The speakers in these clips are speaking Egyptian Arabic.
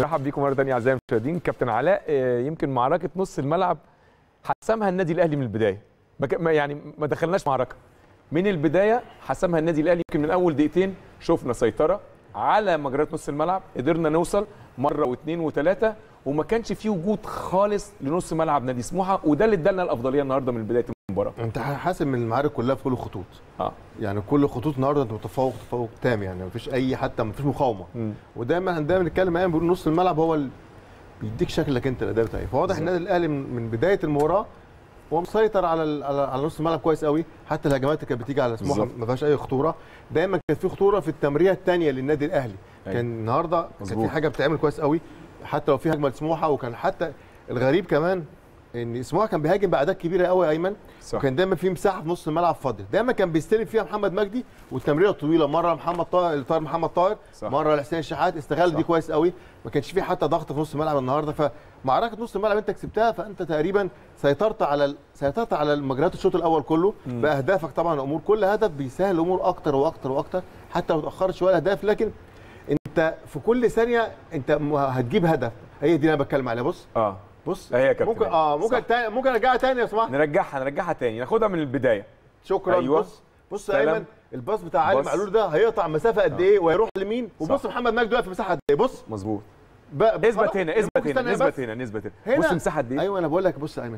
مرحب بيكم مره ثانيه اعزائي المشاهدين كابتن علاء آه، يمكن معركه نص الملعب حسمها النادي الاهلي من البدايه ما ك- ما- يعني ما دخلناش معركه من البدايه حسمها النادي الاهلي يمكن من اول دقيقتين شفنا سيطره على مجريات نص الملعب قدرنا نوصل مره واثنين وثلاثه وما كانش فيه وجود خالص لنص ملعب نادي سموحه وده اللي ادالنا الافضليه النهارده من بدايه المباراه انت حاسب من المعارك كلها في كل الخطوط اه يعني كل خطوط النهارده انت متفوق تفوق تام يعني مفيش اي حتى مفيش مقاومه مم. ودايما دايما نتكلم ايام بيقول نص الملعب هو اللي بيديك شكلك انت الاداء بتاعي فواضح النادي الاهلي من من بدايه المباراه هو مسيطر على ال- على, على نص الملعب كويس قوي حتى الهجمات اللي كانت بتيجي على سموحه بالظبط. ما فيهاش اي خطوره دايما كانت في خطوره في التمريره الثانيه للنادي الاهلي أيوة. كان النهارده كان مظبوط. في حاجه بتتعمل كويس قوي حتى لو في هجمه لسموحه وكان حتى الغريب كمان ان سموحه كان بيهاجم باعداد كبيره قوي يا ايمن صح وكان دايما في مساحه في نص الملعب فاضيه دايما كان بيستلم فيها محمد مجدي والتمريره الطويله مره محمد طاهر طاهر محمد طاهر صح. مره لحسين الشحات استغل صح. دي كويس قوي ما كانش في حتى ضغط في نص الملعب النهارده فمعركه نص الملعب انت كسبتها فانت تقريبا سيطرت على ال- سيطرت على مجريات الشوط الاول كله باهدافك طبعا الامور كل هدف بيسهل الامور اكتر واكتر واكتر حتى لو اتاخرت شويه الاهداف لكن انت في كل ثانيه انت م- هتجيب هدف هي دي اللي انا بتكلم عليها بص اه بص هي يا كابتن. ممكن اه ممكن صح. تاني ممكن ارجعها تاني يا سماح نرجعها نرجعها تاني ناخدها من البدايه شكرا أيوة. بص بص يا سلام. ايمن الباص بتاع علي باص. معلول ده هيقطع مسافه قد ايه وهيروح لمين وبص صح. محمد مجدي واقف في مساحه قد ايه بص مظبوط بقى خلاص. اثبت هنا اثبت ممكن هنا استنى اثبت بس. هنا نثبت هنا هنا بص المساحه قد ايه ايوه انا بقول لك بص يا ايمن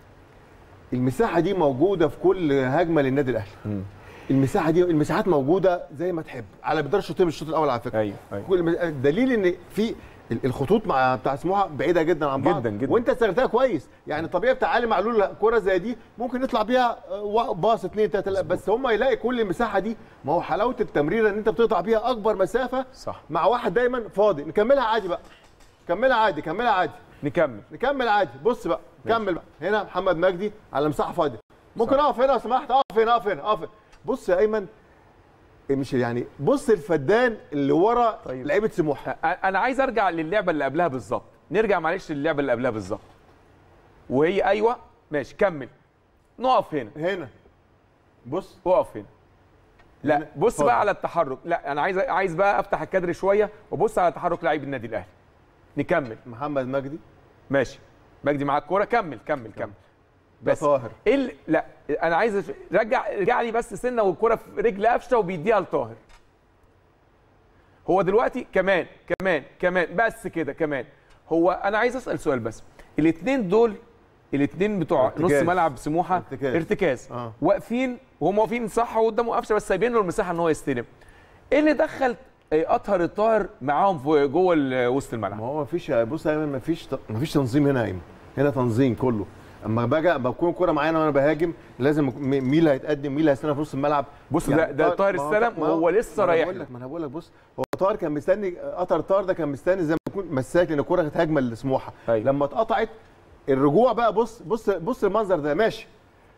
المساحه دي موجوده في كل هجمه للنادي الاهلي مم. المساحه دي المساحات موجوده زي ما تحب على مدار الشوطين الشوط الاول على فكره ايوه ايوه كل مس- دليل ان في ال- الخطوط مع بتاع سموحه بعيده جدا عن بعض جداً جداً. وانت استغلتها كويس يعني طبيعي بتاع علي معلول كره زي دي ممكن يطلع بيها آه، و- باص اثنين ثلاثه لا، بس هم يلاقي كل المساحه دي ما هو حلاوه التمريره ان انت بتقطع بيها اكبر مسافه صح مع واحد دايما فاضي نكملها عادي بقى كملها عادي كملها عادي نكمل نكمل عادي بص بقى كمل بقى هنا محمد مجدي على مساحه فاضيه ممكن اقف هنا لو سمحت اقف هنا اقف هنا اقف هنا. بص يا ايمن إيه مش يعني بص الفدان اللي ورا طيب. لعيبه سموحه أ- انا عايز ارجع للعبه اللي قبلها بالظبط نرجع معلش للعبه اللي قبلها بالظبط وهي ايوه ماشي كمل نقف هنا هنا بص اقف هنا لا هنا. بص اتفضل. بقى على التحرك لا انا عايز عايز بقى افتح الكادر شويه وبص على تحرك لعيب النادي الاهلي نكمل محمد مجدي ماشي مجدي معاك كوره كمل كمل كمل ده بس طاهر ايه اللي- لا انا عايز أف- رجع رجع لي بس سنه والكره في رجل قفشه وبيديها لطاهر هو دلوقتي كمان كمان كمان بس كده كمان هو انا عايز اسال سؤال بس الاثنين دول الاثنين بتوع ارتكاز. نص ملعب سموحه ارتكاز. ارتكاز آه. واقفين وهم واقفين صح وقدامه قفشه بس سايبين له المساحه ان هو يستلم ايه اللي دخل آه، اطهر الطاهر معاهم في جوه ال- وسط ما الملعب هو مفيش بص يا ايمن مفيش مفيش تنظيم هنا يا ايمن هنا تنظيم كله اما باجي اما بكون كوره معايا وانا بهاجم لازم م- مين اللي هيتقدم مين اللي هيستنى في نص الملعب بص ده ده طاهر ما هو- السلام ما هو- وهو لسه ما أنا رايح بقول له. لك ما انا بقول لك بص هو طاهر كان مستني قطر طاهر ده كان مستني زي ما يكون مساك لان الكوره كانت هجمه لسموحه أيوة. لما اتقطعت الرجوع بقى بص بص بص المنظر ده ماشي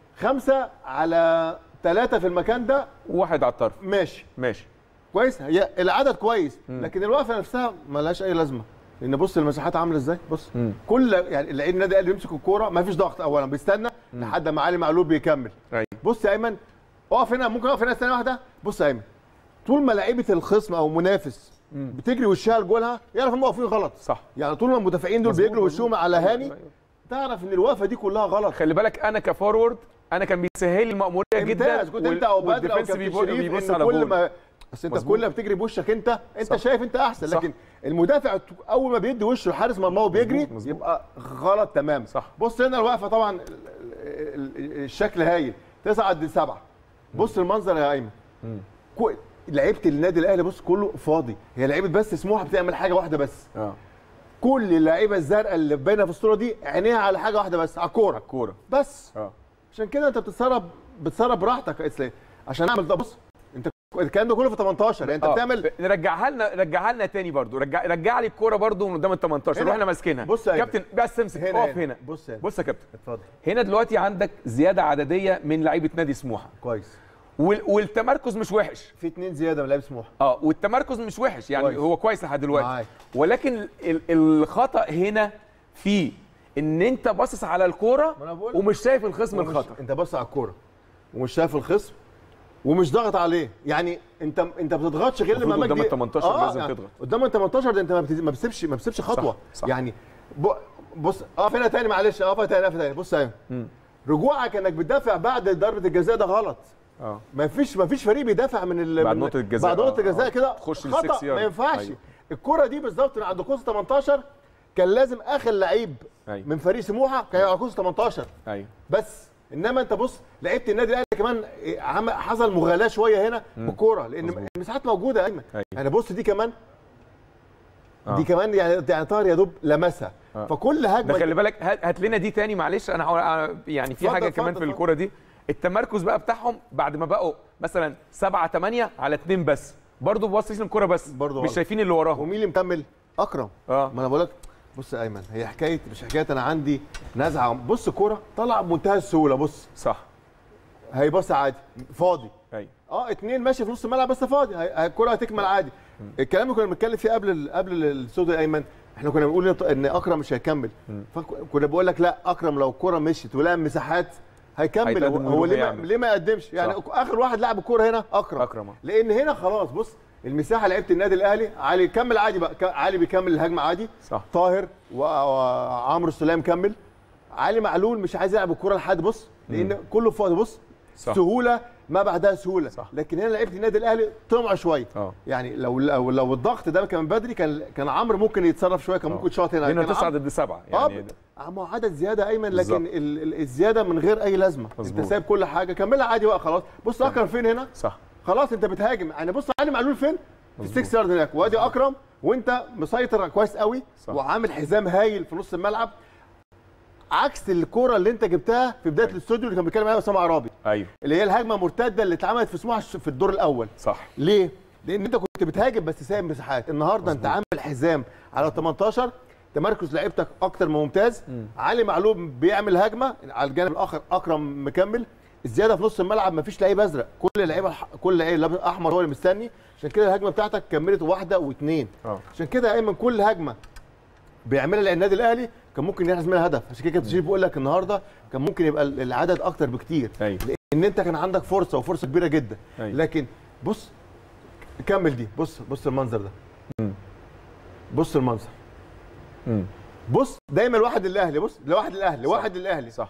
خمسه على ثلاثه في المكان ده واحد على الطرف ماشي ماشي كويس هي العدد كويس لكن الوقفه نفسها ملهاش اي لازمه لان بص المساحات عامله ازاي بص مم. كل يعني اللعيب النادي الاهلي يمسك الكوره ما فيش ضغط اولا بيستنى لحد ما علي معلول بيكمل ايوه بص يا ايمن اقف هنا ممكن اقف هنا ثانيه واحده بص يا ايمن طول ما لعيبه الخصم او منافس بتجري وشها لجولها يعرف هم واقفين غلط صح يعني طول ما المدافعين دول مظبوط، بيجروا وشهم على أيوة، هاني أيوة. تعرف ان الوقفه دي كلها غلط خلي بالك انا كفورورد انا كان بيسهل لي المأمورية جدا ممتاز كنت انت او بدر او والديفنس كابتن بيبو- شريف بيبص ان على كل جول. ما بس انت مظبوط. كل ما بتجري بوشك انت انت صح. شايف انت احسن صح. لكن المدافع اول ما بيدي وشه لحارس مرماه وبيجري مظبوط، مظبوط. يبقى غلط تمام صح. بص هنا الوقفه طبعا ال- ال- ال- الشكل هايل تصعد لسبعه بص المنظر يا ايمن كو- لعيبه النادي الاهلي بص كله فاضي هي لعيبه بس سموحه بتعمل حاجه واحده بس اه كل اللعيبه الزرقاء اللي باينه في الصوره دي عينيها على حاجه واحده بس على الكوره الكوره بس اه عشان كده انت بتتصرف بتصرف براحتك يا اسلام عشان اعمل ده بص انت الكلام ده كله في 18 يعني انت آه. بتعمل نرجعها لنا رجعها لنا تاني برضو رجع رجع لي الكوره برضو من قدام ال 18 هنا. واحنا ماسكينها بص يا أيمن. كابتن بس امسك هنا اقف هنا بص هنا بص يا كابتن اتفضل هنا دلوقتي عندك زياده عدديه من لعيبه نادي سموحه كويس وال... والتمركز مش وحش في اتنين زياده من لعيبه سموحه اه والتمركز مش وحش يعني كويس. هو كويس لحد دلوقتي معاك. ولكن ال... الخطا هنا في ان انت باصص على الكوره ما أنا بقول- ومش شايف الخصم ومش- الخطا انت بص على الكوره ومش شايف الخصم ومش ضاغط عليه يعني انت انت ما بتضغطش غير المفروض لما قدام مجدي- ال 18 لازم يعني تضغط. قدام ال 18 ده انت ما بت- ما بتسيبش ما بتسيبش خطوه صح. يعني ب- بص اه فينا تاني معلش اه فينا تاني فينا تاني بص ايوه رجوعك انك بتدافع بعد ضربه الجزاء ده غلط اه ما فيش ما فيش فريق بيدافع من ال بعد من- نقطة الجزاء. بعد نقطه آه، الجزاء آه. كده تخش خطا للسكس يارد. ما ينفعش أيوة. الكره دي بالظبط من عند قوس 18 كان لازم اخر لعيب أيوة. من فريق سموحه كان على قوس 18 ايوه بس انما انت بص لعيبه النادي الاهلي كمان إيه، عم- حصل مغالاه شويه هنا بالكوره لان مظبوط. المساحات موجوده ايمن أيوة. يعني بص دي كمان آه. دي كمان يعني يعني طاهر يا دوب لمسها آه. فكل ده هجمه خلي بالك هات هات لنا دي تاني معلش انا هحاول- يعني في اتفضل، حاجه كمان اتفضل، في الكوره دي التمركز بقى بتاعهم بعد ما بقوا مثلا 7 8 على 2 بس برضه باصين الكوره بس برضه مش غلط. شايفين اللي وراهم ومين اللي مكمل اكرم اه ما انا بقول لك بص يا ايمن هي حكايه مش حكايه انا عندي نزعه بص كوره طلع بمنتهى السهوله بص صح هيبص عادي فاضي ايوه اه اتنين ماشي في نص الملعب بس فاضي هي- هي- الكره هتكمل عادي الكلام اللي كنا بنتكلم فيه قبل ال- قبل الاستوديو يا ايمن احنا كنا بنقول إن- ان اكرم مش هيكمل فكنا بقول لك لا اكرم لو الكره مشيت ولقى مساحات هيكمل هيتقدم هو, من هو روحه ليه ما, يعمل. ليه ما يقدمش يعني صح. اخر واحد لعب الكوره هنا اكرم أكرم، آه. لان هنا خلاص بص المساحه لعيبه النادي الاهلي علي كمل عادي بقى ك- علي بيكمل الهجمه عادي صح طاهر و- وعمرو السلام كمل علي معلول مش عايز يلعب الكوره لحد بص لان كله فاضي بص صح. سهوله ما بعدها سهوله صح. لكن هنا لعيبه النادي الاهلي طمعوا شويه اه يعني لو لو, لو الضغط ده كان بدري كان كان عمرو ممكن يتصرف شويه كان ممكن شاط هنا هنا كان 9 عمرو- ضد 7 اه يعني ب- ما هو عدد زياده ايمن بالظبط. لكن ال- ال- الزياده من غير اي لازمه مظبوط. انت سايب كل حاجه كملها عادي بقى خلاص بص اكرم فين هنا صح خلاص انت بتهاجم يعني بص علي معلول فين في مظبوط. السكس يارد هناك وادي اكرم وانت مسيطر كويس قوي صح. وعامل حزام هايل في نص الملعب عكس الكوره اللي انت جبتها في بدايه الاستوديو اللي كان بيتكلم عليها اسامه عرابي ايوه اللي هي الهجمه مرتده اللي اتعملت في سموحه في الدور الاول صح ليه؟ لان انت كنت بتهاجم بس سايب مساحات النهارده انت عامل حزام على 18 تمركز لعيبتك اكتر من ممتاز علي معلوم بيعمل هجمه على الجانب الاخر اكرم مكمل الزياده في نص الملعب مفيش لعيب ازرق كل اللعيبه الح- كل لعيب لابس احمر هو اللي مستني عشان كده الهجمه بتاعتك كملت واحده واثنين اه عشان كده يا ايمن كل هجمه بيعملها النادي الاهلي كان ممكن يحرز منها هدف عشان كده كابتن شريف بيقول لك النهارده كان ممكن يبقى ال- العدد اكتر بكتير ايوه لان انت كان عندك فرصه وفرصه كبيره جدا أيوة. لكن بص كمل دي بص بص المنظر ده مم. بص المنظر مم. بص دايما واحد للاهلي بص لواحد للاهلي واحد للاهلي صح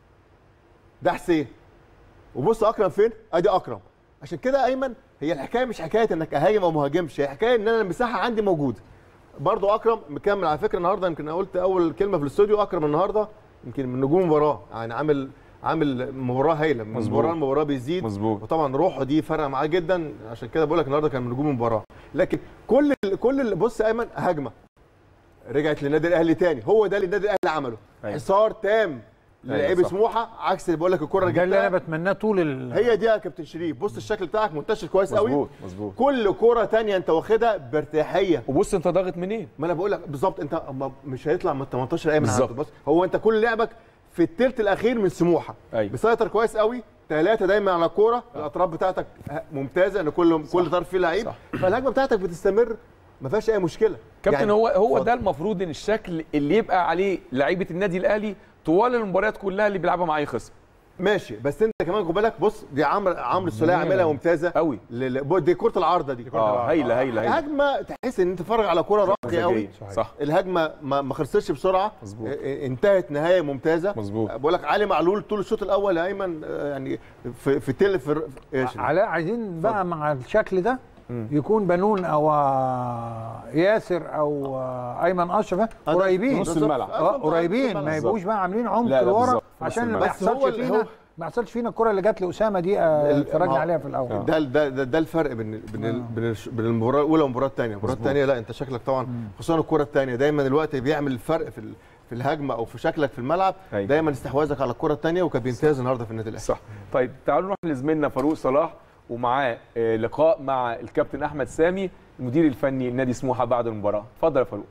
ده حسين وبص اكرم فين ادي اكرم عشان كده ايمن هي الحكايه مش حكايه انك اهاجم او مهاجمش هي حكايه ان انا المساحه عندي موجوده برضو اكرم مكمل على فكره النهارده يمكن أنا قلت اول كلمه في الاستوديو اكرم النهارده يمكن من نجوم المباراه يعني عامل عامل مباراه هايله من مظبوط. مباراه لمباراه بيزيد مظبوط وطبعا روحه دي فرق معاه جدا عشان كده بقول لك النهارده كان من نجوم المباراه لكن كل ال- كل اللي بص يا ايمن هجمه رجعت للنادي الاهلي تاني هو ده اللي النادي الاهلي عمله أيوة. حصار تام للاعيب صح. سموحه عكس اللي بقول لك الكره ده اللي انا جبتها. بتمناه طول ال... هي دي يا كابتن شريف بص الشكل بتاعك منتشر كويس قوي مظبوط مظبوط كل كره تانية انت واخدها بارتياحيه وبص انت ضاغط منين ما انا بقول لك بالظبط انت أما مش هيطلع من 18 ايمن بالظبط. عبد بص هو انت كل لعبك في الثلث الاخير من سموحه أيوة. مسيطر كويس قوي ثلاثه دايما على الكوره الاطراف بتاعتك ممتازه ان كل كل طرف فيه لعيب صح. فالهجمه بتاعتك بتستمر ما فيهاش اي مشكله كابتن يعني هو هو اتفضل. ده المفروض ان الشكل اللي يبقى عليه لعيبه النادي الاهلي طوال المباريات كلها اللي بيلعبها مع اي خصم ماشي بس انت كمان خد بالك بص دي عمرو عمرو السوليه عاملها ممتازه قوي لل- دي كره العارضه دي اه هايله هايله هايله هجمه تحس ان انت تتفرج على كره راقيه قوي مزاجية. صح الهجمه ما ما خلصتش بسرعه مظبوط. اه، اه، انتهت نهايه ممتازه مظبوط. بقول لك علي معلول طول الشوط الاول يا ايمن اه، يعني في في تل في الر- ايش علاء عايزين بقى مع الشكل ده يكون بنون او آه، ياسر او آه، ايمن اشرف قريبين نص الملعب. اه قريبين ما يبقوش بقى عاملين عمق لا، لا، لورا بالظبط. نص عشان ما الملعب. بس هو يحصلش اللي فينا هو- ما يحصلش فينا الكره اللي جت لاسامه دي آه، ال- اتفرجنا ما- عليها في الاول ده ده ده, ده الفرق بين بين ال- بين الش- بين المباراه الاولى والمباراه الثانيه المباراه الثانيه لا انت شكلك طبعا خصوصا الكره الثانيه دايما الوقت بيعمل الفرق في ال- في الهجمه او في شكلك في الملعب أيوة. دايما استحواذك على الكره الثانيه وكان بيمتاز النهارده في النادي الاهلي صح طيب تعالوا نروح لزميلنا فاروق صلاح ومعاه آه، لقاء مع الكابتن احمد سامي المدير الفني لنادي سموحه بعد المباراه اتفضل يا فاروق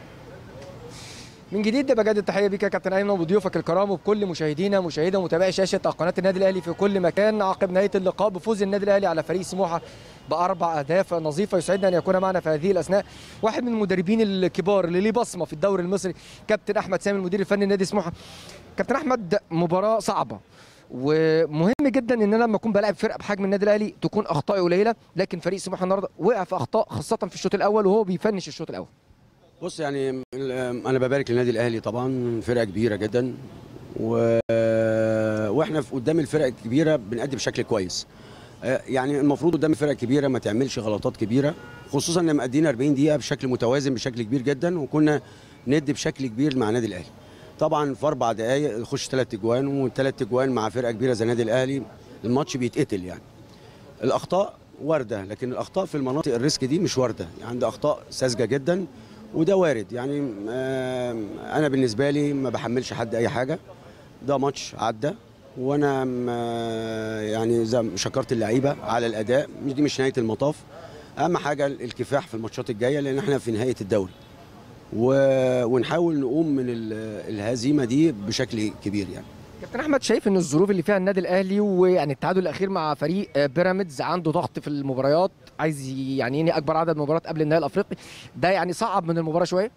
من جديد بجد التحيه بيك يا كابتن ايمن وبضيوفك الكرام وبكل مشاهدينا مشاهدة ومتابعي شاشه قناه النادي الاهلي في كل مكان عقب نهايه اللقاء بفوز النادي الاهلي على فريق سموحه باربع اهداف نظيفه يسعدنا ان يكون معنا في هذه الاثناء واحد من المدربين الكبار اللي ليه بصمه في الدوري المصري كابتن احمد سامي المدير الفني لنادي سموحه كابتن احمد مباراه صعبه ومهم جدا ان انا لما اكون بلاعب فرقه بحجم النادي الاهلي تكون اخطائي قليله لكن فريق سموحه النهارده وقع في اخطاء خاصه في الشوط الاول وهو بيفنش الشوط الاول بص يعني ال- انا ببارك للنادي الاهلي طبعا فرقه كبيره جدا و... واحنا في قدام الفرق الكبيره بنأدي بشكل كويس آه، يعني المفروض قدام الفرق الكبيره ما تعملش غلطات كبيره خصوصا ان مأدينا 40 دقيقه بشكل متوازن بشكل كبير جدا وكنا ندي بشكل كبير مع النادي الاهلي طبعا في اربع دقائق يخش ثلاث اجوان والثلاث اجوان مع فرقه كبيره زي النادي الاهلي الماتش بيتقتل يعني الاخطاء وارده لكن الاخطاء في المناطق الريسك دي مش وارده يعني عندي اخطاء ساذجه جدا وده وارد يعني آم، انا بالنسبه لي ما بحملش حد اي حاجه ده ماتش عدى وانا م- آه، يعني زي ما شكرت اللعيبه على الاداء مش دي مش نهايه المطاف اهم حاجه الكفاح في الماتشات الجايه لان احنا في نهايه الدوري و... ونحاول نقوم من ال- الهزيمه دي بشكل كبير يعني كابتن احمد شايف ان الظروف اللي فيها النادي الاهلي ويعني التعادل الاخير مع فريق آه، بيراميدز عنده ضغط في المباريات عايز ي- يعني ينهي اكبر عدد مباريات قبل النهائي الافريقي ده يعني صعب من المباراه شويه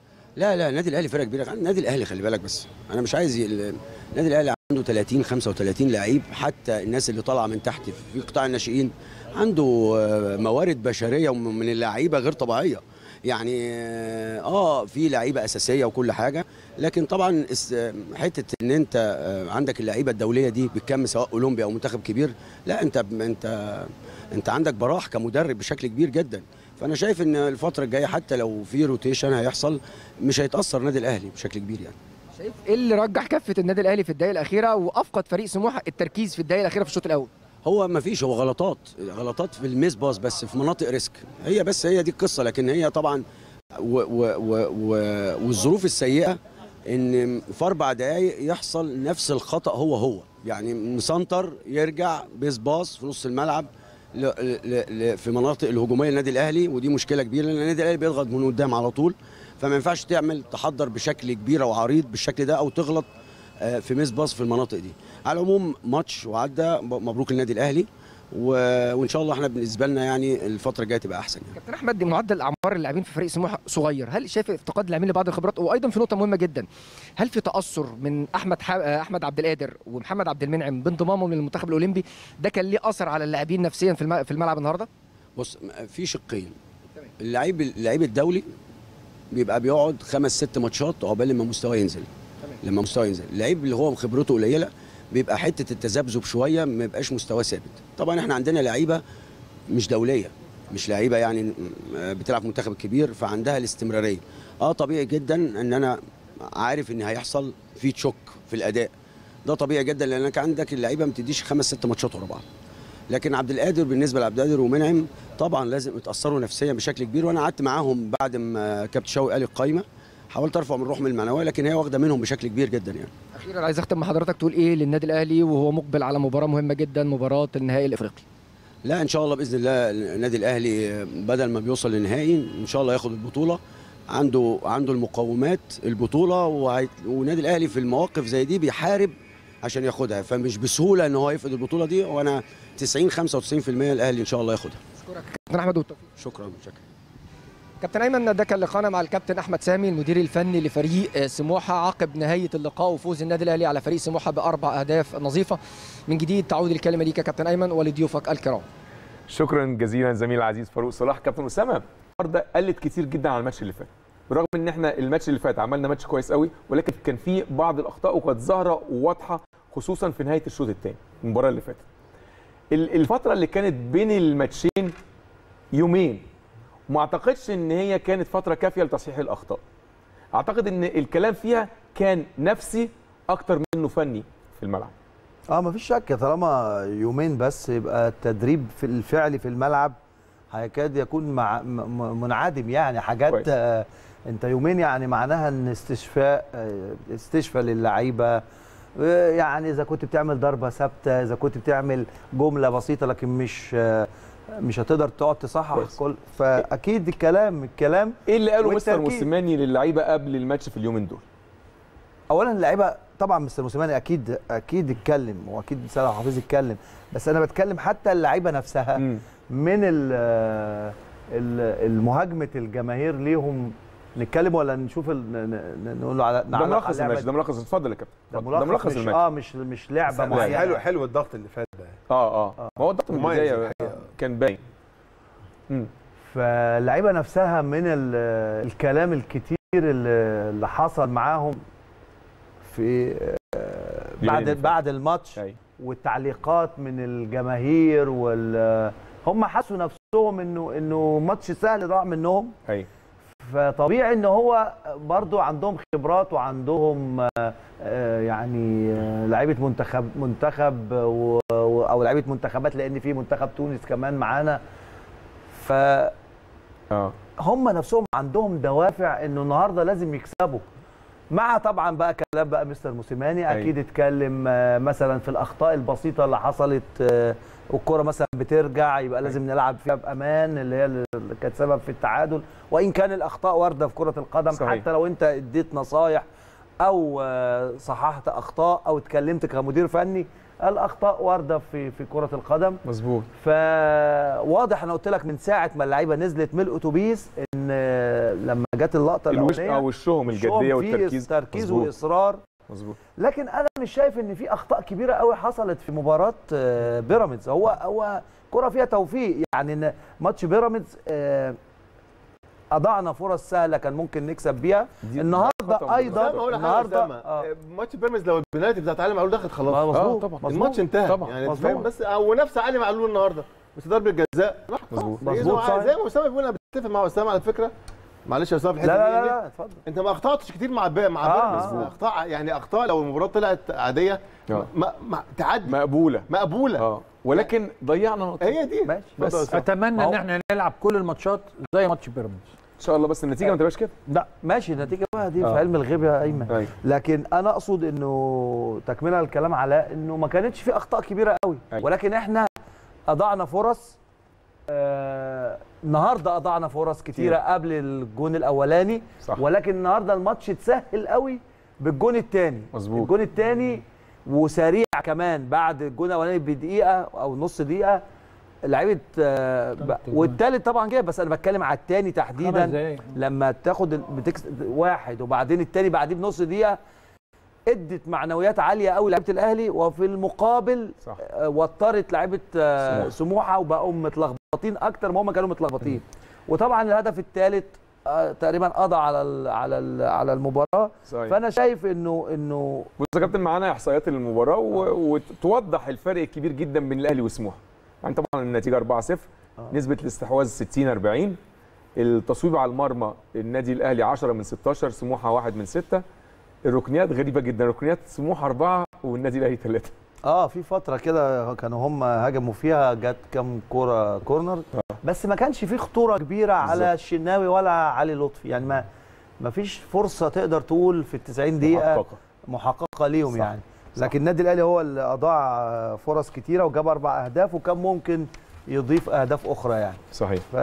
لا لا النادي الاهلي فرقه كبيره النادي الاهلي خلي بالك بس انا مش عايز ي- ال- النادي الاهلي عنده 30 35 لعيب حتى الناس اللي طالعه من تحت في قطاع الناشئين عنده آه، موارد بشريه وم- من اللعيبه غير طبيعيه يعني اه آه، في لعيبه اساسيه وكل حاجه لكن طبعا اس- آه، حته ان انت آه، عندك اللعيبه الدوليه دي بالكم سواء اولمبي او منتخب كبير لا انت انت انت عندك براح كمدرب بشكل كبير جدا فانا شايف ان الفتره الجايه حتى لو في روتيشن هيحصل مش هيتاثر النادي الاهلي بشكل كبير يعني شايف ايه اللي رجح كفه النادي الاهلي في الدقائق الاخيره وافقد فريق سموحه التركيز في الدقائق الاخيره في الشوط الاول هو ما فيش هو غلطات غلطات في الميس باص بس في مناطق ريسك هي بس هي دي القصه لكن هي طبعا و و و و والظروف السيئه ان في اربع دقائق يحصل نفس الخطا هو هو يعني مسنتر يرجع بيس باص في نص الملعب ل ل ل في مناطق الهجوميه للنادي الاهلي ودي مشكله كبيره لان النادي الاهلي بيضغط من قدام على طول فما ينفعش تعمل تحضر بشكل كبير او عريض بالشكل ده او تغلط آه، في ميس باص في المناطق دي على العموم ماتش وعدى مبروك النادي الاهلي و... وان شاء الله احنا بالنسبه لنا يعني الفتره الجايه تبقى احسن يعني. كابتن احمد معدل اعمار اللاعبين في فريق سموحه صغير هل شايف افتقاد اللاعبين لبعض الخبرات وايضا في نقطه مهمه جدا هل في تاثر من احمد ح... احمد عبد القادر ومحمد عبد المنعم بانضمامهم للمنتخب الاولمبي ده كان ليه اثر على اللاعبين نفسيا في الم... في الملعب النهارده بص م- في شقين اللعيب اللعيب الدولي بيبقى بيقعد خمس ست ماتشات عقبال ما مستواه ينزل لما مستواه ينزل اللعيب اللي هو خبرته قليله بيبقى حته التذبذب شويه ما يبقاش مستواه ثابت طبعا احنا عندنا لعيبه مش دوليه مش لعيبه يعني م- بتلعب في المنتخب الكبير فعندها الاستمراريه اه طبيعي جدا ان انا عارف ان هيحصل في تشوك في الاداء ده طبيعي جدا لانك عندك اللعيبه ما بتديش خمس ست ماتشات ورا بعض لكن عبد القادر بالنسبه لعبد القادر ومنعم طبعا لازم يتاثروا نفسيا بشكل كبير وانا قعدت معاهم بعد ما كابتن شوقي قال القايمه حاولت ارفع من روحهم المعنويه لكن هي واخده منهم بشكل كبير جدا يعني اخيرا عايز اختم مع حضرتك تقول ايه للنادي الاهلي وهو مقبل على مباراه مهمه جدا مباراه النهائي الافريقي لا ان شاء الله باذن الله النادي الاهلي بدل ما بيوصل للنهائي ان شاء الله ياخد البطوله عنده عنده المقومات البطوله وهي- والنادي الاهلي في المواقف زي دي بيحارب عشان ياخدها فمش بسهوله ان هو يفقد البطوله دي وانا 90 95% الاهلي ان شاء الله ياخدها اشكرك كابتن احمد والتوفيق شكرا شكرا كابتن ايمن ده كان لقاءنا مع الكابتن احمد سامي المدير الفني لفريق آه، سموحه عقب نهايه اللقاء وفوز النادي الاهلي على فريق سموحه باربع اهداف نظيفه من جديد تعود الكلمه ليك يا كابتن ايمن ولضيوفك الكرام شكرا جزيلا زميلي العزيز فاروق صلاح كابتن اسامه النهارده قلت كتير جدا على الماتش اللي فات برغم ان احنا الماتش اللي فات عملنا ماتش كويس قوي ولكن كان في بعض الاخطاء وكانت ظاهره وواضحه خصوصا في نهايه الشوط الثاني المباراه اللي فاتت ال- الفتره اللي كانت بين الماتشين يومين وما اعتقدش ان هي كانت فتره كافيه لتصحيح الاخطاء اعتقد ان الكلام فيها كان نفسي اكتر منه فني في الملعب اه مفيش شك طالما يومين بس يبقى التدريب في الفعلي في الملعب هيكاد يكون مع م- م- منعدم يعني حاجات كويس. آه انت يومين يعني معناها ان استشفاء آه استشفاء للعيبه آه، يعني اذا كنت بتعمل ضربه ثابته اذا كنت بتعمل جمله بسيطه لكن مش آه مش هتقدر تقعد تصحح كويس. كل فاكيد الكلام الكلام ايه اللي قاله مستر والتركيز. موسيماني للعيبه قبل الماتش في اليومين دول اولا اللعيبه طبعا مستر موسيماني اكيد اكيد اتكلم واكيد سيد عبد الحفيظ اتكلم بس انا بتكلم حتى اللعيبه نفسها مم. من ال- ال- المهاجمه الجماهير ليهم نتكلم ولا نشوف ال... ن- ن- نقول له على ده نعلق على ملخص اللعبة الماتش دي؟ ده ملخص اتفضل يا كابتن ده اتفضل. ملخص مش الماتش اه مش مش لعبه بس معينه حلو حلو الضغط اللي فات ده اه اه ما هو الضغط من مميز البدايه الحقيقة. كان باين مم. فاللعيبه نفسها من ال... الكلام الكتير اللي اللي حصل معاهم في آه، بعد يومين بعد الماتش ايوه والتعليقات من الجماهير وال هم حسوا نفسهم انه انه ماتش سهل ضاع منهم ايوه فطبيعي ان هو برضو عندهم خبرات وعندهم آه، آه، يعني آه، لعيبه منتخب منتخب و- و- او لعيبه منتخبات لان في منتخب تونس كمان معانا فهم اه نفسهم عندهم دوافع انه النهارده لازم يكسبوا مع طبعا بقى كلام بقى مستر موسيماني أيوة. اكيد اتكلم آه، مثلا في الاخطاء البسيطه اللي حصلت آه، والكره مثلا بترجع يبقى لازم نلعب فيها بامان اللي هي اللي كانت سبب في التعادل وان كان الاخطاء وارده في كره القدم صحيح. حتى لو انت اديت نصايح او آه، صححت اخطاء او اتكلمت كمدير فني الاخطاء وارده في في كره القدم مظبوط فواضح انا قلت لك من ساعه ما اللعيبه نزلت من الاتوبيس ان آه، لما جت اللقطه الوش الاولانيه اه وشهم وشهم الجديه فيه والتركيز تركيز مظبوط. واصرار مظبوط لكن انا مش شايف ان في اخطاء كبيره قوي حصلت في مباراه آه، بيراميدز هو هو كره فيها توفيق يعني ان ماتش بيراميدز آه، اضعنا فرص سهله كان ممكن نكسب بيها دي- النهارده خطأ ايضا أسامة، أقول لك حاجة النهارده أسامة. آه. ماتش بيراميدز لو البنالتي بتاعت علي معلول دخلت خلاص ما مظبوط آه، طبعاً. مظبوط. الماتش انتهى طبعاً. يعني انت مظبوط. فاهم بس ونفس علي معلول النهارده بس ضربه جزاء راح مظبوط. خلاص. مظبوط، زي- صحيح. زي ما اسامه بيقول انا بتفق مع اسامه على فكره معلش يا اسامه في لا الحته لا دي لا, إن لا اتفضل انت ما اخطاتش كتير مع بي... مع آه، بيراميدز آه. اخطاء يعني اخطاء لو المباراه طلعت عاديه آه. ما... ما... تعدي مقبوله مقبوله اه ولكن ضيعنا نقطه هي دي ماشي اتفضل يا بس. أسامة. اتمنى ما هو- ان احنا نلعب كل الماتشات زي ماتش بيراميدز ان شاء الله بس النتيجه ما تبقاش كده لا ماشي النتيجه بقى دي آه. في علم الغيب يا ايمن ايوه لكن انا اقصد انه تكمله الكلام على انه ما كانتش في اخطاء كبيره قوي أيوة. ولكن احنا اضعنا فرص آه النهارده اضعنا فرص كتيره كتير. قبل الجون الاولاني صح. ولكن النهارده الماتش اتسهل قوي بالجون الثاني مظبوط. الجون الثاني وسريع كمان بعد الجون الاولاني بدقيقه او نص دقيقه لعيبه آه ب- والثالث طبعا جاي بس انا بتكلم على الثاني خمس تحديدا دقايق. لما تاخد ال- بتكس... واحد وبعدين التاني بعديه بنص دقيقه ادت معنويات عاليه قوي لعيبه الاهلي وفي المقابل صح. آه، وترت لعيبه آه، سموحة. سموحه وبقوا متلخبطين اكتر ما هم كانوا متلخبطين وطبعا الهدف الثالث تقريبا قضى على ال على ال على المباراه صحيح فانا شايف انه انه بص يا كابتن معانا احصائيات المباراه و- وتوضح الفرق الكبير جدا بين الاهلي وسموحه يعني طبعا النتيجه 4-0 نسبه الاستحواذ 60 40 التصويب على المرمى النادي الاهلي 10 من 16 سموحه 1 من 6 الركنيات غريبه جدا ركنيات سموحه 4 والنادي الاهلي 3 اه في فتره كده كانوا هم هاجموا فيها جت كام كوره كورنر بس ما كانش في خطوره كبيره على بالظبط. الشناوي ولا علي لطفي يعني ما ما فيش فرصه تقدر تقول في ال 90 دقيقه محققة. محققه ليهم صح. يعني لكن النادي الاهلي هو اللي اضاع فرص كتيره وجاب اربع اهداف وكان ممكن يضيف اهداف اخرى يعني صحيح ف...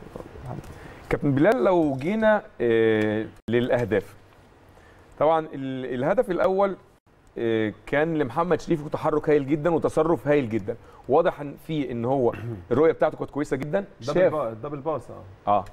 كابتن بلال لو جينا آه، للاهداف طبعا ال- الهدف الاول آه، كان لمحمد شريف وتحرك هايل جدا وتصرف هايل جدا واضح ان في ان هو الرؤيه بتاعته كانت كويسه جدا دبل شاف با- دبل باس اه اه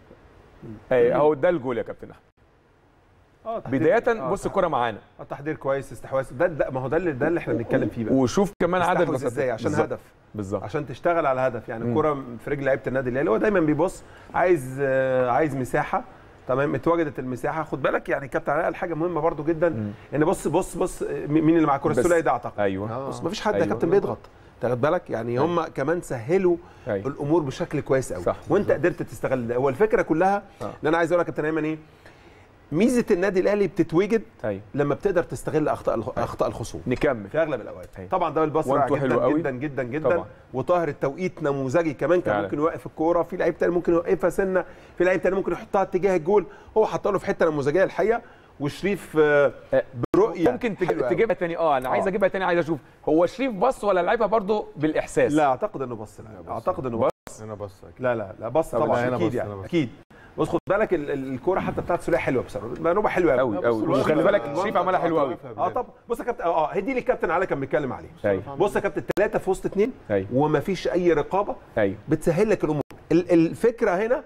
اي اهو ده الجول يا كابتن احمد اه تحضير- بدايه آه، بص تح- الكره معانا آه، تحضير كويس استحواذ ده, ده ما هو ده اللي ده اللي احنا بنتكلم فيه بقى وشوف كمان عدد تستحوذ مسافات. ازاي عشان بالظبط. هدف بالظبط عشان تشتغل على هدف يعني مم. الكره في رجل لعيبه النادي الاهلي هو دايما بيبص عايز آه، عايز مساحه تمام اتوجدت المساحه خد بالك يعني كابتن علاء قال حاجه مهمه برضو جدا مم. ان بص بص بص آه، مين اللي مع الكره بس. السوليه ده اعتقد ايوه آه. بص مفيش حد يا أيوة. كابتن بيضغط تاخد بالك يعني هم كمان سهلوا ايوه الامور بشكل كويس قوي صح. وانت قدرت تستغل ده هو الفكره كلها آه. ان انا عايز اقول لك يا كابتن ايمن ايه ميزه النادي الاهلي بتتوجد ايوه لما بتقدر تستغل اخطاء الخ- اخطاء الخصوم نكمل في اغلب الاوقات أيوة. طبعا ده الباص رائع وانتوا جدا حلو قوي. جدا جدا جدا طبعا. وطاهر التوقيت نموذجي كمان كان فعلا. ممكن يوقف الكوره في لعيب تاني ممكن يوقفها سنه في لعيب تاني ممكن يحطها اتجاه الجول هو حطها له في حته نموذجيه الحقيقه وشريف آه، آه، برؤيه ممكن تج- حلوة أوي. تجيبها تاني اه انا عايز آه. اجيبها تاني عايز اشوف هو شريف بص ولا لعبها برضه بالاحساس لا اعتقد انه بص لا اعتقد انه بص هنا بص أكيد. لا لا لا بص طب طبعا لا، هنا اكيد بص، يعني هنا بص. اكيد بص خد بالك ال- ال- الكوره حتى بتاعت سوليه حلوه بصراحه منوبه حلوه قوي بص قوي الوقت وخلي بقى- بالك شريف عملها حلوه قوي اه طب بص يا كابتن اه هي دي اللي الكابتن علي كان بيتكلم عليه ايوه بص يا كابتن ثلاثه في وسط اثنين ايوه ومفيش اي رقابه ايوه بتسهل لك الامور ال- الفكره هنا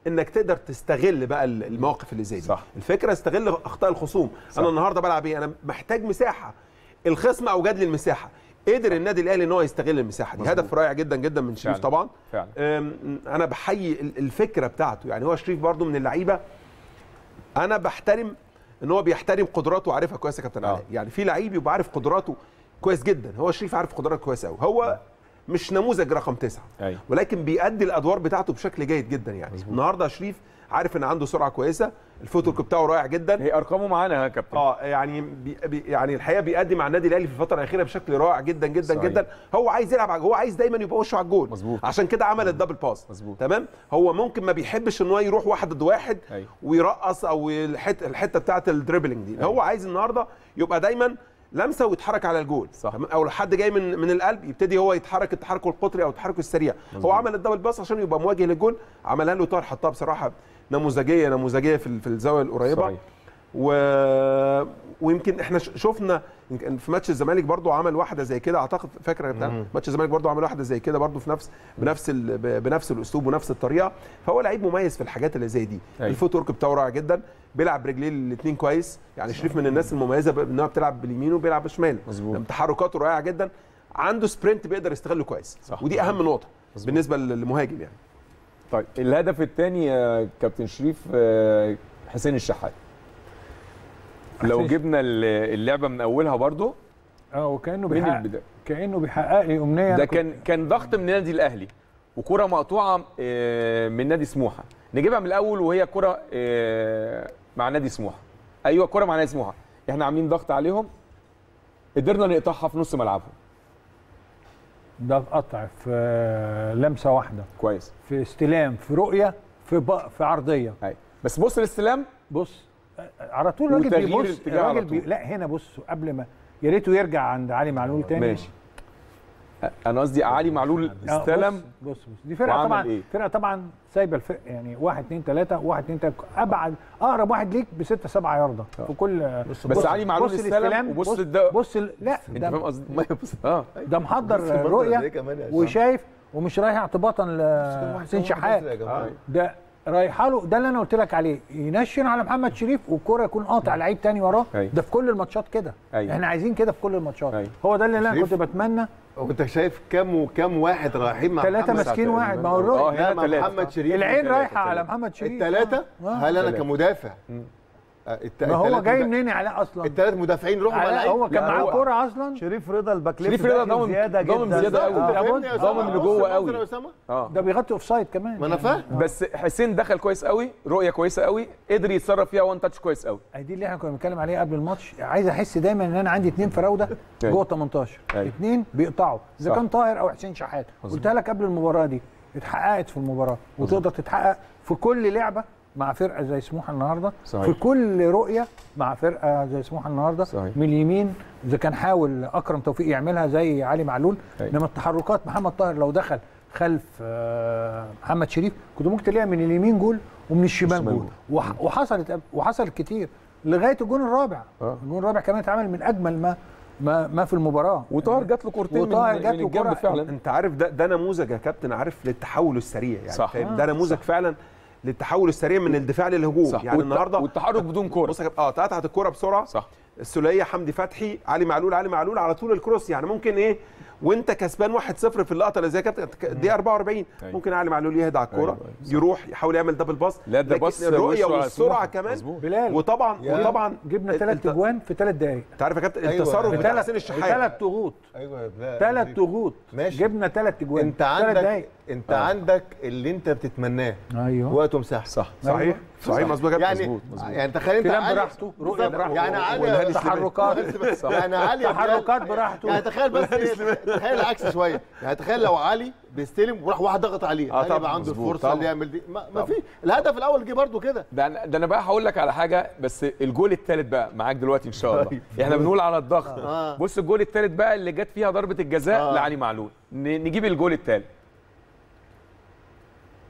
انك تقدر تستغل بقى ال- المواقف اللي زي دي صح. الفكره استغل اخطاء الخصوم صح. انا النهارده بلعب ايه انا محتاج مساحه الخصم اوجد لي المساحه قدر النادي الاهلي ان هو يستغل المساحه دي مظبوط. هدف رائع جدا جدا من شريف فعلا. طبعا فعلا أم، انا بحيي ال- الفكره بتاعته يعني هو شريف برضو من اللعيبه انا بحترم ان هو بيحترم قدراته وعارفها كويس يا كابتن آه. علاء يعني في لعيب يبقى عارف قدراته كويس جدا هو شريف عارف قدراته كويس قوي هو مش نموذج رقم تسعة ايوه ولكن بيأدي الادوار بتاعته بشكل جيد جدا يعني مظبوط. النهارده شريف عارف ان عنده سرعه كويسه الفوتورك بتاعه رائع جدا هي ارقامه معانا يا كابتن اه يعني بي بي يعني الحقيقه بيأدي مع النادي الاهلي في الفتره الاخيره بشكل رائع جدا جدا صحيح. جدا هو عايز يلعب على- هو عايز دايما يبقى وشه على الجول مظبوط. عشان كده عمل الدبل باس مظبوط. تمام هو ممكن ما بيحبش ان هو يروح واحد ضد واحد أيوة. ويرقص او الحته الحته بتاعه الدريبلينج دي هو عايز النهارده يبقى دايما لمسه ويتحرك على الجول صح. تمام؟ او لو حد جاي من من القلب يبتدي هو يتحرك التحرك القطري او التحرك السريع هو عمل الدبل باس عشان يبقى مواجه للجول عملها له طاهر حطها بصراحه نموذجيه نموذجيه في ال- في الزاويه القريبه صحيح. و... ويمكن احنا ش- شفنا يمكن في ماتش الزمالك برضو عمل واحده زي كده اعتقد فاكر بتاع ماتش الزمالك برضو عمل واحده زي كده برضو في نفس بنفس ال... ب- بنفس الاسلوب ونفس الطريقه فهو لعيب مميز في الحاجات اللي زي دي أيوة. الفوت ورك بتاعه رائع جدا بيلعب برجليه الاثنين كويس يعني شريف من الناس المميزه ب- ان هو بتلعب باليمين وبيلعب بالشمال مظبوط. تحركاته رائعه جدا عنده سبرنت بيقدر يستغله كويس صح. ودي اهم نقطه مظبوط. بالنسبه للمهاجم يعني طيب الهدف الثاني يا كابتن شريف آه، حسين الشحات لو حسين- جبنا ال- اللعبه من اولها برضو اه وكانه من بيحقق البدايه كانه بيحقق لي امنيه أنا ده كنت- كان كان ضغط من النادي الاهلي وكره مقطوعه آه، من نادي سموحه نجيبها من الاول وهي كره آه، مع نادي سموحه ايوه كره مع نادي سموحه احنا عاملين ضغط عليهم قدرنا نقطعها في نص ملعبهم ده قطع في آه، لمسه واحده كويس في استلام في رؤيه في بق في عرضيه ايوه بس بص الاستلام بص آه، على طول الراجل وتغيير بيبص الاتجاه على الراجل بي... طول. لا هنا بص قبل ما يا ريته يرجع عند علي معلول تاني ماشي انا قصدي علي معلول آه، استلم بص بص, بص. دي فرقه وعمل طبعا إيه؟ فرقه طبعا سايبه الفرق يعني واحد اثنين ثلاثه واحد اثنين ثلاثه ابعد اقرب واحد ليك بستة سبعة ياردة في كل بس علي معلول بص استلم الاستلام، وبص بص الد- بص ال- لا انت ده فاهم قصدي بص اه ده محضر بص المنظر رؤيه ده كمان يا وشايف ومش رايح اعتباطا لحسين شحات يا جماعة. ده رايحه له ده اللي انا قلت لك عليه ينشن على محمد شريف والكره يكون قاطع لعيب تاني وراه أيوة. ده في كل الماتشات كده أيوة. احنا عايزين كده في كل الماتشات أيوة. هو ده اللي انا شريف. كنت بتمنى وانت شايف كام وكام واحد رايحين مع ثلاثه محمد ماسكين شريف؟ واحد ما هو اه الرؤيه لا هنا مع ثلاثة محمد شريف العين ثلاثة. رايحه على محمد شريف الثلاثة آه. هل انا ثلاثة. كمدافع آه، الت- ما هو التلات جاي مدا- منين علاء اصلا الثلاث مدافعين روحوا مع علاء لعيب هو كان لا، معاه هو- كوره اصلا شريف رضا الباكليف شريف رضا داخل ضامن- زياده ضامن جدا زيادة قوي. أنت ده فاهمني يا ضامن أسامة؟ اللي جوه بص قوي. المنظر يا أسامة. اه ده بيغطي اوف سايد كمان ما انا فاهم بس حسين دخل كويس قوي رؤيه كويسه قوي قدر يتصرف فيها وان تاتش كويس قوي دي اللي احنا كنا بنتكلم عليها قبل الماتش عايز احس دايما ان انا عندي اثنين فراوده أيوة. جوه 18 أيوة. اثنين بيقطعوا اذا صح. كان طاهر او حسين شحات قلتها لك قبل المباراه دي اتحققت في المباراه وتقدر تتحقق في كل لعبه مع فرقه زي سموحه النهارده صحيح. في كل رؤيه مع فرقه زي سموحه النهارده صحيح. من اليمين اذا كان حاول اكرم توفيق يعملها زي علي معلول أيوة. انما التحركات محمد طاهر لو دخل خلف آه، محمد شريف كنت ممكن تلاقيها من اليمين جول ومن الشمال الشمال جول جول. وح- وحصلت وحصلت كتير لغايه الجون الرابع آه. الجون الرابع كمان اتعمل من اجمل ما ما, ما في المباراه وطاهر جات له كورتين من, وطاهر من جات له الجنب كرة- فعلا انت عارف ده ده نموذج يا كابتن عارف للتحول السريع يعني صح. فاهم؟ آه، ده نموذج فعلا للتحول السريع من الدفاع للهجوم صح يعني والت- النهارده والتحرك بدون كوره بص يا كابتن اه اتقطعت الكوره بسرعه صح السوليه حمدي فتحي علي معلول علي معلول على طول الكروس يعني ممكن ايه وانت كسبان 1-0 في اللقطه اللي زي كابتن الدقيقه 44 أيوة. ممكن علي معلول يهدى على الكوره أيوة، أيوة، صح. يروح يحاول يعمل دبل باص لا ده لكن باص الرؤيه وشه على والسرعه سموحة. كمان مظبوط. بلال وطبعا يا- وطبعا جبنا ال- ثلاث الت- اجوان في ثلاث دقائق انت عارف يا كابتن أيوة. التصرف بتاع بثلاث حسين الشحات بثلاث ضغوط ايوه يا بلال. ثلاث ضغوط ماشي. جبنا ثلاث اجوان انت ثلاث عندك دقايق انت عندك اللي انت بتتمناه ايوه وقت ومساحه صح صحيح صحيح مظبوط يا كابتن يعني مظبوط، مظبوط. يعني تخيل انت كلام علي براحته، رؤية بالظبط. براحته. يعني علي والهادي تحركات يعني علي يا بلال- تحركات براحته يعني تخيل بس إيه، تخيل العكس شويه يعني تخيل لو علي بيستلم وراح واحد ضغط عليه آه هل طبعاً، يبقى عنده مظبوط، الفرصه طبعاً. اللي يعمل دي ما, ما في الهدف الاول جه برده كده ده أنا- ده انا بقى هقول لك على حاجه بس الجول الثالث بقى معاك دلوقتي ان شاء الله احنا بنقول على الضغط آه. بص الجول الثالث بقى اللي جت فيها ضربه الجزاء آه. لعلي معلول ن- نجيب الجول الثالث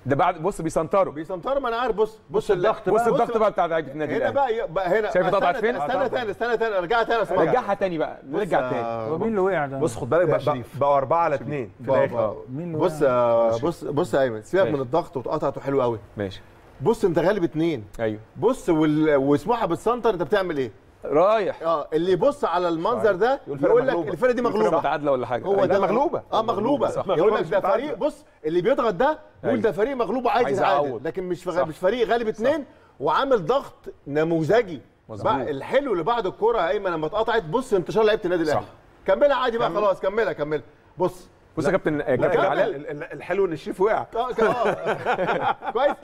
ده بعد بص بيسنطروا بيسنطروا ما انا عارف بص بص الضغط بص بقى. الضغط بقى بتاع لعيبه النادي هنا الاهلي بقى بقى هنا شايف اتقطعت استنى- فين؟ استنى تاني استنى تاني ارجعها تاني يا سماح. رجعها تاني بقى نرجع تاني آه، هو مين اللي وقع ده؟ بص خد بالك يا بقى- شريف. بقوا أربعة على اثنين في بقى- الآخر بقى- مين اللي بص وقع؟ آه، بص بص يا ايمن سيبك ماشي. من الضغط واتقطعته حلو قوي ماشي بص انت غالب اتنين ايوه بص وال... وسموحه بالسنتر انت بتعمل ايه؟ رايح اه اللي يبص على المنظر ده يقول فرقة يقول لك مغلوبة. الفرقه دي فرقة مغلوبه متعادله ولا حاجه هو أيوة. ده مغلوبة. اه مغلوبه صح. يقول لك مش ده متعادلة. فريق بص اللي بيضغط ده يقول أيوة. ده فريق مغلوب عايز عايز يتعادل يعوض. لكن مش صح. فغ... مش فريق غالب اتنين وعامل ضغط نموذجي مظبوط. بقى الحلو اللي بعد الكوره يا ايمن لما اتقطعت بص انتشار لعيبه النادي الاهلي صح. كملها عادي بقى خلاص كملها كملها بص بص يا كابتن لا كابتن كمل. علاء ال- ال- الحلو ان الشريف وقع اه ك- آه. كويس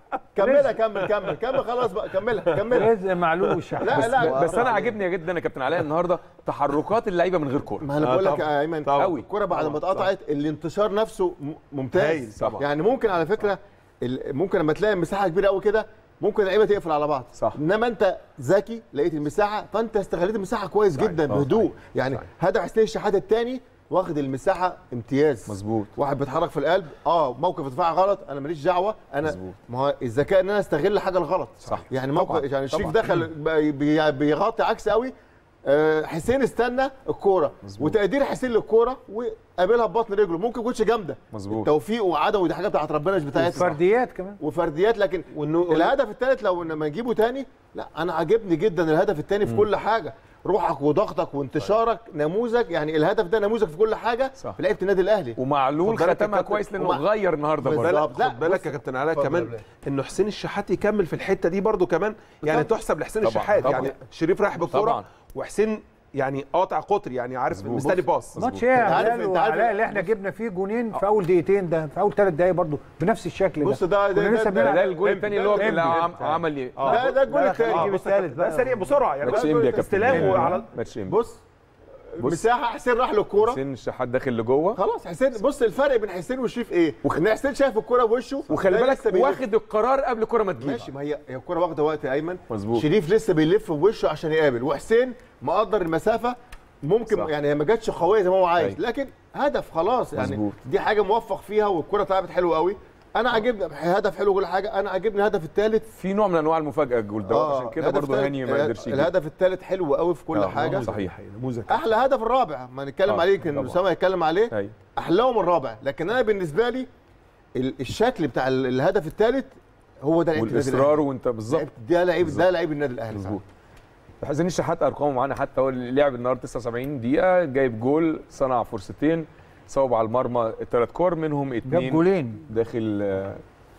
كملها كمل كمل كمل خلاص بقى كملها كملها رزق معلول والشحات لا لا بس انا عاجبني جدا يا كابتن علاء النهارده تحركات اللعيبه من غير كوره ما انا آه بقول لك طبعاً. يا ايمن طبعاً. قوي الكوره بعد ما طبعاً. اتقطعت الانتشار نفسه م- ممتاز هايل طبعاً. يعني ممكن على فكره ال- ممكن لما تلاقي مساحه كبيره قوي كده ممكن اللعيبه تقفل على بعض صح. انما انت ذكي لقيت المساحه فانت استغليت المساحه كويس جدا آه، بهدوء صحيح. يعني صحيح. هدف حسين الشحات الثاني واخد المساحه امتياز مظبوط. واحد بيتحرك في القلب اه موقف دفاع غلط انا ماليش دعوه انا مظبوط. ما هو الذكاء ان انا استغل حاجه الغلط صح. يعني موقف طبعاً. يعني الشريف طبعاً. دخل بي- بي- بيغطي عكس قوي آه، حسين استنى الكوره مظبوط. وتقدير حسين للكوره وقابلها ببطن رجله ممكن كوتش جامده مظبوط. توفيق وعدم ودي حاجه بتاعت ربنا مش بتاعتنا فرديات كمان وفرديات لكن وإنه- الهدف الثالث لو لما نجيبه تاني لا انا عاجبني جدا الهدف الثاني في كل حاجه روحك وضغطك وانتشارك نموذج يعني الهدف ده نموذج في كل حاجه صح. في لعيبه النادي الاهلي ومعلول خد بالك ختمها يا كابتن، كويس لانه ومع- غير النهارده برضه بالظبط. بالك لا، خد بالك بص- يا كابتن علاء اتفضل كمان يا بلال. انه حسين الشحات يكمل في الحته دي برضو كمان يعني بالظبط. تحسب لحسين طبعاً، الشحات طبعاً. يعني شريف رايح بالكوره طبعاً. وحسين يعني قاطع قطر يعني عارف مظبوط. مستني باص ماتش ايه يا انت عارف- علاء انت عارف- وعلاء اللي احنا جبنا فيه جونين في اول دقيقتين ده في اول ثلاث دقايق برضه بنفس الشكل بص ده ده- ده- كنا ده- لسه ده- بنلعب ده الجول الثاني اللي هو ده- اللي ده- عم- عمل ايه ده ده الجول لا، الثاني خلينا نجيب الثالث بقى بقى سريع بسرعه يعني ماتش انبي يا كابتن استلام وعلى ماتش انبي بص بص. مساحه حسين راح للكوره حسين الشحات داخل لجوه خلاص حسين بص الفرق بين حسين وشريف ايه؟ ان حسين شايف الكوره بوشه وخلي ده بالك لسه بيلف. واخد القرار قبل الكوره ما تجيب ماشي ما هي هي الكوره واخده وقت يا ايمن مظبوط. شريف لسه بيلف بوشه عشان يقابل وحسين مقدر المسافه ممكن صح. يعني هي ما جاتش قويه زي ما هو عايز أيوة. لكن هدف خلاص يعني مظبوط. دي حاجه موفق فيها والكوره اتلعبت حلو قوي انا عاجبني هدف حلو كل حاجه انا عاجبني الهدف الثالث في نوع من انواع المفاجاه الجول ده عشان كده الهدف برضه التالت- هاني ما قدرش يجيب الهدف الثالث حلو قوي في كل آه، حاجه صحيح نموذج احلى هدف الرابع ما نتكلم آه، عليه يمكن طبعا. اسامه يتكلم عليه ايوه احلاهم الرابع لكن انا بالنسبه لي ال- الشكل بتاع ال- الهدف الثالث هو ده لعيبه النادي الأهلي. والاصرار وانت بالظبط ده لعيب بالظبط. ده لعيب النادي الاهلي مظبوط حسين الشحات ارقامه معانا حتى هو اللي لعب النهارده 79 دقيقه جايب جول صنع فرصتين صوب على المرمى ثلاث كور منهم جاب اثنين جولين داخل آه،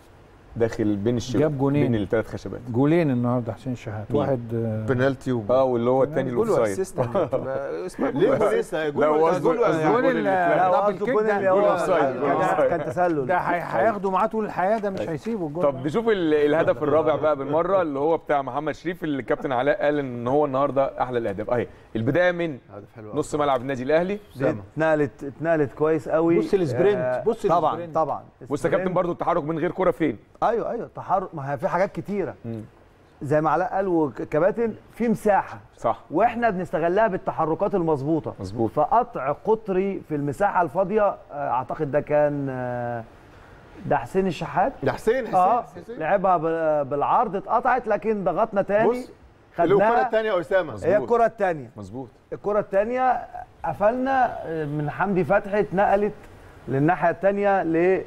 داخل بين الشباك جاب جونين. بين الثلاث خشبات جولين النهارده حسين شحات مين؟ واحد آه، بنالتي و... اه واللي هو الثاني جول الاوفسايد واسيستنت اسمه ليه جول لسه جول لا هو ولا- قصده جول ولا- قصده جول الجول ال- اللي لا اتلعب. دبل قصده كيك جون ده. اللي هو جول أوفسايد، جول كان- أوفسايد. كان تسلل ده هي- هياخدوا معاه طول الحياه ده مش هيسيبوا الجول طب نشوف ال- الهدف الرابع بقى بالمره اللي هو بتاع محمد شريف اللي الكابتن علاء قال ان هو النهارده احلى الاهداف اهي البدايه من هدف حلو أوي. نص ملعب النادي الاهلي دي اتنقلت اتنقلت كويس قوي بص السبرنت، آه، بص طبعا السبرنت. طبعا بص يا السبرنت. كابتن برضو التحرك من غير كره فين ايوه ايوه تحرك ما هي في حاجات كتيره مم. زي ما علاء قال وكباتن في مساحه صح واحنا بنستغلها بالتحركات المظبوطه مظبوط. فقطع قطري في المساحه الفاضيه آه، اعتقد ده كان آه، ده حسين الشحات ده حسين حسين, اه حسين. لعبها ب- بالعرض اتقطعت لكن ضغطنا تاني بص الكره خدناها الثانيه يا اسامه مظبوط. هي الكره الثانيه مظبوط الكره الثانيه قفلنا آه، من حمدي فتحي اتنقلت للناحيه الثانيه ل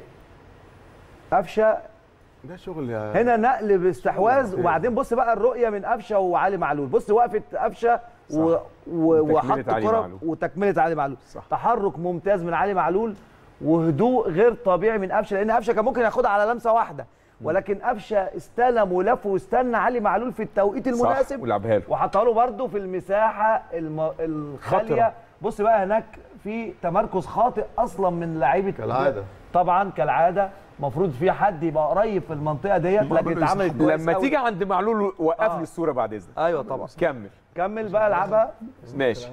قفشه ده شغل يا هنا نقل باستحواذ شغل وبعدين بص بقى الرؤيه من قفشه وعلي معلول بص وقفه قفشه و... و... وتكملة وحط علي كره معلول. وتكمله علي معلول صح. تحرك ممتاز من علي معلول وهدوء غير طبيعي من قفشه لان قفشه كان ممكن ياخدها على لمسه واحده ولكن قفشه استلم ولف واستنى علي معلول في التوقيت صح المناسب ولعبها له وحطها له برده في المساحه الم... الخاليه خطرة. بص بقى هناك في تمركز خاطئ اصلا من لعيبه كالعادة. طبعا كالعاده المفروض في حد يبقى قريب في المنطقه ديت لكن اتعملت كويس لما أوي. تيجي عند معلول وقف آه. لي الصوره بعد اذنك ايوه طبعا كمل كمل بقى العبها ماشي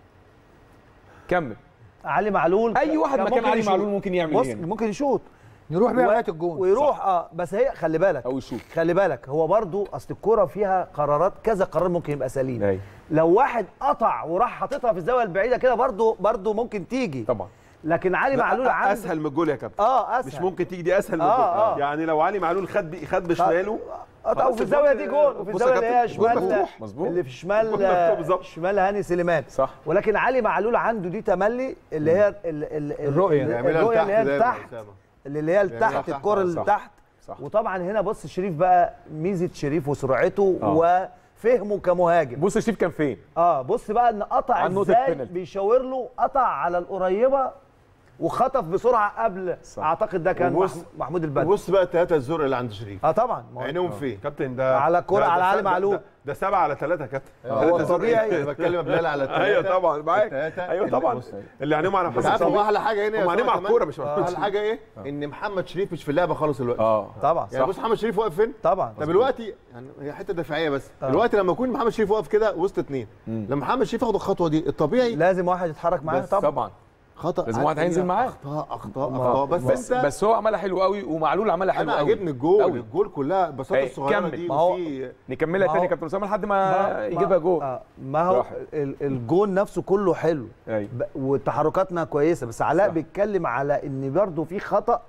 كمل علي معلول اي واحد كان مكان ممكن علي يشوط. معلول ممكن يعمل بص ايه هنا؟ ممكن يشوط نروح بيها و- لغايه الجون ويروح اه بس هي خلي بالك او يشوط خلي بالك هو برضو اصل الكوره فيها قرارات كذا قرار ممكن يبقى سليم أيوة. لو واحد قطع وراح حاططها في الزاويه البعيده كده برضو برضو ممكن تيجي طبعا لكن علي معلول لا، عنده اسهل من الجول يا كابتن اه اسهل مش ممكن تيجي دي اسهل من آه، الجول آه. يعني لو علي معلول خد ب- خد بشماله او خلاص في الزاويه دي جول وفي بص يا الزاويه اللي هي كابتن، جول شمال مفتوح. مظبوط. اللي في شمال جول مفتوح بالظبط. شمال هاني سليمان صح ولكن علي معلول عنده دي تملي اللي هي ال- ال- ال- الرؤية. ال- يعملها الرؤيه اللي هي لتحت دايما لتحت أسامة. اللي هي يعملها لتحت تحت، الكره آه، اللي صح. تحت صح. وطبعا هنا بص شريف بقى ميزه شريف وسرعته آه. وفهمه كمهاجم بص شريف كان فين اه بص بقى ان قطع عن نقطة ازاي بينالتي. بيشاور له قطع على القريبه وخطف بسرعه قبل صح. اعتقد ده كان وبص- مح- محمود البدري بص بقى الثلاثه الزرق اللي عند شريف اه طبعا ما هو- عينهم فين كابتن ده على كرة- ده- على ده- علي ده- معلول. ده- ده سبعة على ثلاثة يا كابتن هو ثلاثة زرق. طبيعي. انا بتكلم بلال على الثلاثه ايوه طبعا معاك التلاتة ايوه اللي- طبعا بص. اللي عينيهم على بس محمد عارف صلاح هو احلى حاجه هنا يا هم عينيهم أسامة على كمان؟ الكورة مش على احلى حاجه ايه ان محمد شريف مش في اللعبه خالص دلوقتي اه طبعا يعني بص محمد شريف واقف فين طبعا طب دلوقتي يعني هي حته دفاعيه بس دلوقتي لما يكون محمد شريف واقف كده وسط اثنين لما محمد شريف ياخد الخطوه دي الطبيعي لازم واحد يتحرك معاه بس طبعا طبعا خطا لازم واحد هينزل معاه. اخطاء اخطاء اخطاء بس, بس انت بس هو عملها حلو قوي ومعلول عملها حلو انا قوي عاجبني الجول قوي. الجول كلها البساطه هي الصغيره كمل. دي ما هو- وفي نكملها ما تاني هو- يا كابتن اسامه لحد ما ما- يجيبها جول آه ما هو راح. ال- الجون نفسه كله حلو ايوه ب- وتحركاتنا كويسه بس علاء صح. بيتكلم على ان برضه في خطا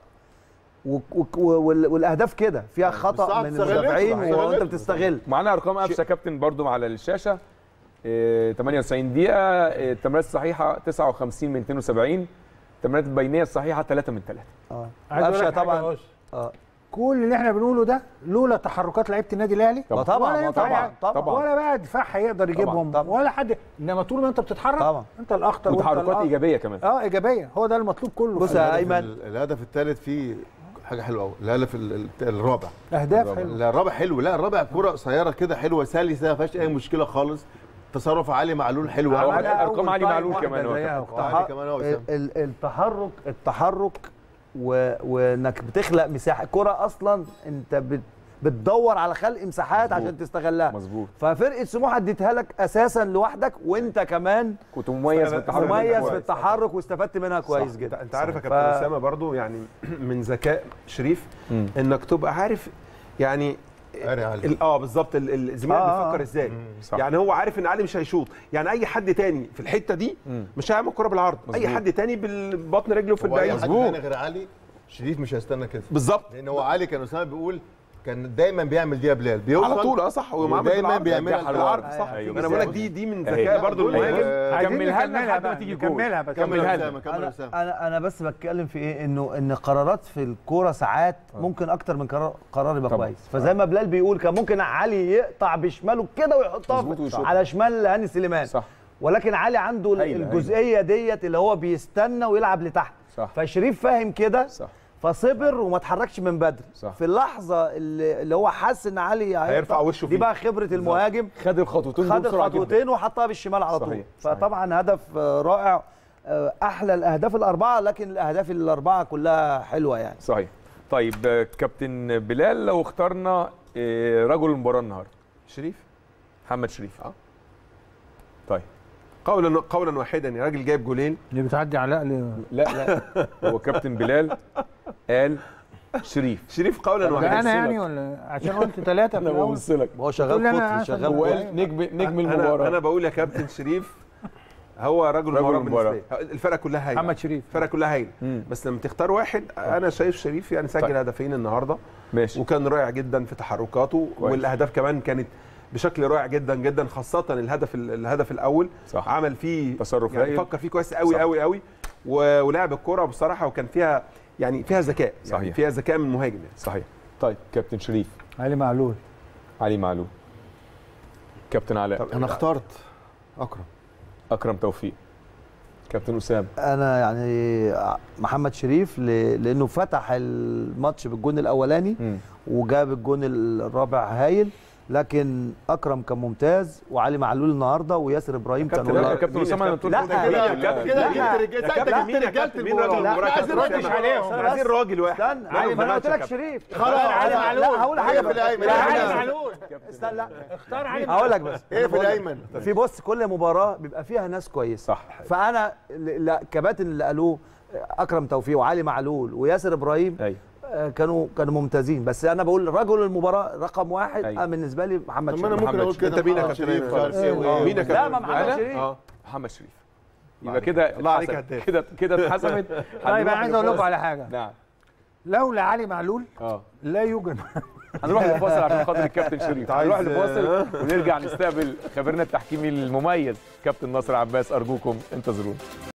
و- و- وال- والاهداف كده فيها خطا صعب من تستغلته، المدافعين صح، وانت تستغلته. بتستغل معانا ارقام قفشه كابتن برضو على الشاشه إيه، 98 دقيقه إيه، التمريرات الصحيحه 59 من 72 التمريرات البينيه الصحيحه 3 من 3 اه عايز أقول قفشه لك حاجة طبعا يا أوش. اه كل اللي احنا بنقوله ده لولا تحركات لعيبه النادي الاهلي ما طبعا ولا ما ينفع طبعا يعني. طبعا ولا بقى دفاع هيقدر يجيبهم طبعا. ولا حد انما طول ما انت بتتحرك طبعا. انت الاخطر وأنت وتحركات الأ- ايجابيه كمان اه ايجابيه هو ده المطلوب كله بص خلي يا بالك. ايمن ال- الهدف الثالث فيه حاجه حلوه قوي الهدف ال- ال- الرابع اهداف حلوه لا الرابع حلو لا الرابع كرة قصيره كده حلوه سلسه ما فيهاش اي مشكله خالص تصرف علي معلول حلو قوي عملها أرقام أول علي طايم معلول واحدة كمان هو زيها كابتن. وبتاع. علي كمان هو ال- ال- التحرك التحرك و... وانك بتخلق مساحه كره اصلا انت بت... بتدور على خلق مساحات عشان تستغلها مظبوط ففرقه سموحه اديتها لك اساسا لوحدك وانت كمان كنت مميز في التحرك مميز في كويس. التحرك واستفدت منها كويس انت جدا انت عارف يا ف- كابتن اسامه برضو يعني من ذكاء شريف مم. انك تبقى عارف يعني قاري علي. ال- اه بالظبط ال- ال- الزميل آه، بيفكر آه. ازاي صح. يعني هو عارف ان علي مش هيشوط يعني اي حد تاني في الحته دي مم. مش هيعمل كرة بالعرض اي مظبوط. حد تاني بالبطن رجله في هو اي البعيد حد تاني غير علي شريف مش هيستنى كده بالظبط لان هو علي كان اسامه بيقول كان دايما بيعمل دي يا بلال بيوصل على طول اه صح ومعاه ودايما بالعرض. بيعملها بالعرض بالعرض. صح أيوة. انا بقول لك دي دي من أهي. ذكاء برضو أيوة. المهاجم عايزين كملها لنا نكملها لحد ما بقى، تيجي جول. نكملها بس كمل كملها يا لنا. اسامه كمل يا انا اسامه انا انا بس بتكلم في ايه انه ان قرارات في الكوره ساعات ممكن اكتر من قرار قرار يبقى طبعاً. كويس فزي ما بلال بيقول كان ممكن علي يقطع بشماله كده ويحطها مظبوط في- ويشوط. على شمال هاني سليمان صح ولكن علي عنده ال- هايلة، الجزئيه ديت اللي هو بيستنى ويلعب لتحت صح فشريف فاهم كده صح فصبر وما اتحركش من بدري صح. في اللحظه اللي, اللي هو حس ان علي هيرفع وشه دي فيه. بقى خبره المهاجم خد الخطوتين دول خد بسرعه جدا الخطوتين وحطها بالشمال على طول صحيح، صحيح. فطبعا هدف آه، رائع آه، احلى الاهداف الاربعه لكن الاهداف الاربعه كلها حلوه يعني صحيح طيب آه، كابتن بلال لو اخترنا آه، رجل المباراه النهارده شريف محمد شريف آه. طيب قولا قولا واحدا يا راجل جايب جولين اللي بتعدي علاء ليه؟ لا لا هو كابتن بلال قال شريف شريف قولا ده واحدا انا يعني ولا عشان قلت ثلاثه في انا الاول ببص لك هو تقول شغال لي أنا قطري عشان شغال هو قطري. قال نجم نجم انا المباراه انا بقول يا كابتن شريف هو رجل المباراه المباراة. بالنسبه لي الفرقه كلها هايله محمد شريف الفرقه كلها هايله مم. بس لما تختار واحد انا شايف شريف يعني سجل طيب. هدفين النهارده ماشي وكان رائع جدا في تحركاته كويس. والاهداف كمان كانت بشكل رائع جدا جدا خاصه الهدف الهدف الاول صح. عمل فيه تصرف يعني هايل. فكر فيه كويس قوي صح. قوي قوي و- ولعب الكوره بصراحه وكان فيها يعني فيها ذكاء يعني صحيح. فيها ذكاء من المهاجم يعني صحيح طيب كابتن شريف علي معلول علي معلول كابتن علاء انا اخترت اكرم اكرم توفيق كابتن اسامه انا يعني محمد شريف ل- لانه فتح الماتش بالجون الاولاني مم. وجاب الجون الرابع هايل لكن اكرم كان ممتاز وعلي معلول النهارده وياسر ابراهيم كابتن كانوا لا لا، كابتن مين اسامه يا انا تقول لا، كنت لا، كده لا، لا. كده لا. جبت يا رجالة كابتن جبت مين يا رجالة كابتن مين رجل المباراة المباراه عايزين كابتن ردش أسامة؟ عليهم. احنا عايزين راجل واحد استنى لا، علي ما انا قلت ماتش يا لك كابتن. شريف خلاص علي معلول لا هقول حاجه ايه في الايمن لا، إيه في علي الأيمن؟ معلول استنى لا اختار علي هقول لك بس ايه في الايمن في بص كل مباراه بيبقى فيها ناس كويسه صح فانا ل- لا كباتن اللي قالوه اكرم توفيق وعلي معلول وياسر ابراهيم ايوه آه، كانوا كانوا ممتازين بس انا بقول رجل المباراه رقم واحد أيوة. آه، بالنسبه لي محمد طب ما انا شريف ممكن محمد اقول شريف. كده أنت مين يا محمد كابتن شريف أيمن؟ مش عارف ايه مين يا و- كابتن؟ لا ما محمد أنا؟ شريف اه محمد شريف يبقى كده الله عليك اتحسمت. هداف. كده كده اتحسمت طيب انا هنروح عايز اقول لكم لفاصل. على حاجه نعم لولا علي معلول اه لا يوجد هنروح لفاصل عشان خاطر الكابتن شريف عايز- هنروح لفاصل ونرجع نستقبل خبيرنا التحكيمي المميز كابتن ناصر عباس ارجوكم انتظرونا